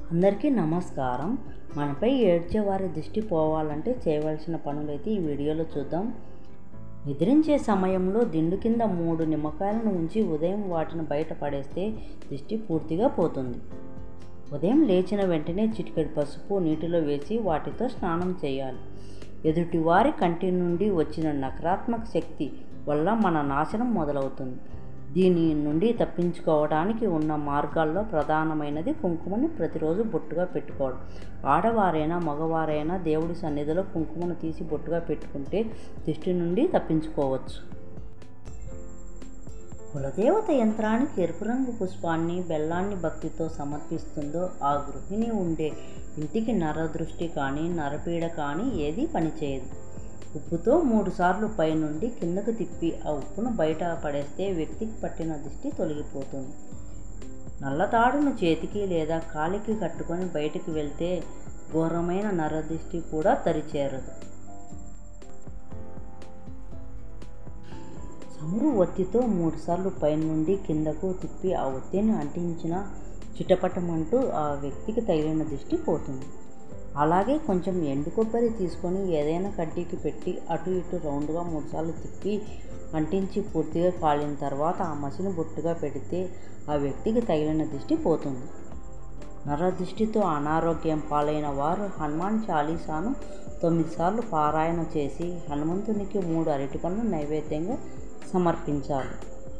అందరికీ నమస్కారం మనపై ఏడ్చే వారి దృష్టి పోవాలంటే చేయవలసిన పనులైతే ఈ వీడియోలో చూద్దాం నిద్రించే సమయంలో దిండు కింద మూడు నిమ్మకాయలను ఉంచి ఉదయం వాటిని బయట పడేస్తే దిష్టి పూర్తిగా పోతుంది ఉదయం లేచిన వెంటనే చిటికెడు పసుపు నీటిలో వేసి వాటితో స్నానం చేయాలి ఎదుటివారి కంటి నుండి వచ్చిన నకారాత్మక శక్తి వల్ల మన నాశనం మొదలవుతుంది దీని నుండి తప్పించుకోవడానికి ఉన్న మార్గాల్లో ప్రధానమైనది కుంకుమని ప్రతిరోజు బొట్టుగా పెట్టుకోవడం ఆడవారైనా మగవారైనా దేవుడి సన్నిధిలో కుంకుమను తీసి బొట్టుగా పెట్టుకుంటే దిష్టి నుండి తప్పించుకోవచ్చు కులదేవత యంత్రానికి ఎరుపు రంగు పుష్పాన్ని బెల్లాన్ని భక్తితో సమర్పిస్తుందో ఆ గృహిణి ఉండే ఇంటికి నరదృష్టి కానీ నరపీడ కానీ ఏదీ పనిచేయదు ఉప్పుతో మూడుసార్లు పైనుండి కిందకు తిప్పి ఆ ఉప్పును బయట పడేస్తే వ్యక్తికి పట్టిన దిష్టి తొలగిపోతుంది నల్లతాడును చేతికి లేదా కాలికి కట్టుకొని బయటికి వెళ్తే ఘోరమైన నరదిష్టి కూడా తరిచేరదు చమురు ఒత్తితో మూడుసార్లు పైనుండి కిందకు తిప్పి ఆ ఒత్తిని అంటించిన చిటపటమంటూ ఆ వ్యక్తికి తగిలిన దిష్టి పోతుంది అలాగే కొంచెం ఎండు కొబ్బరి తీసుకొని ఏదైనా కడ్డీకి పెట్టి అటు ఇటు రౌండ్గా మూడుసార్లు తిప్పి అంటించి పూర్తిగా కాలిన తర్వాత ఆ మసిని బొట్టుగా పెడితే ఆ వ్యక్తికి తగిలిన దిష్టి పోతుంది నరదృష్టితో అనారోగ్యం పాలైన వారు హనుమాన్ చాలీసాను తొమ్మిది సార్లు పారాయణ చేసి హనుమంతునికి మూడు అరటిపండ్లు నైవేద్యంగా సమర్పించాలి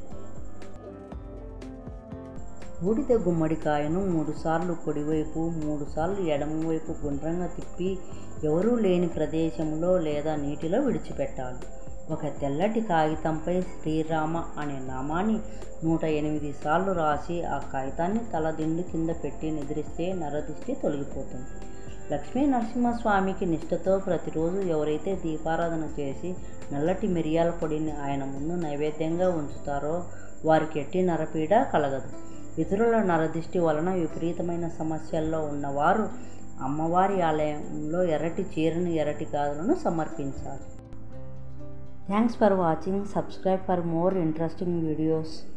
బూడిద గుమ్మడికాయను మూడుసార్లు కుడివైపు మూడుసార్లు ఎడమవైపు గుండ్రంగా తిప్పి ఎవరూ లేని ప్రదేశంలో లేదా నీటిలో విడిచిపెట్టాలి ఒక తెల్లటి కాగితంపై శ్రీరామ అనే నామాన్ని నూట ఎనిమిది సార్లు రాసి ఆ కాగితాన్ని తలదిండు కింద పెట్టి నిద్రిస్తే నరదిష్టి తొలగిపోతుంది లక్ష్మీ నరసింహస్వామికి నిష్ఠతో ప్రతిరోజు ఎవరైతే దీపారాధన చేసి నల్లటి మిరియాల పొడిని ఆయన ముందు నైవేద్యంగా ఉంచుతారో వారికి ఎట్టి నరపీడ కలగదు ఇతరుల నరదిష్టి వలన విపరీతమైన సమస్యల్లో ఉన్నవారు అమ్మవారి ఆలయంలో ఎర్రటి చీరను ఎర్రటి గాజులను సమర్పించాలి thanks for watching subscribe for more interesting videos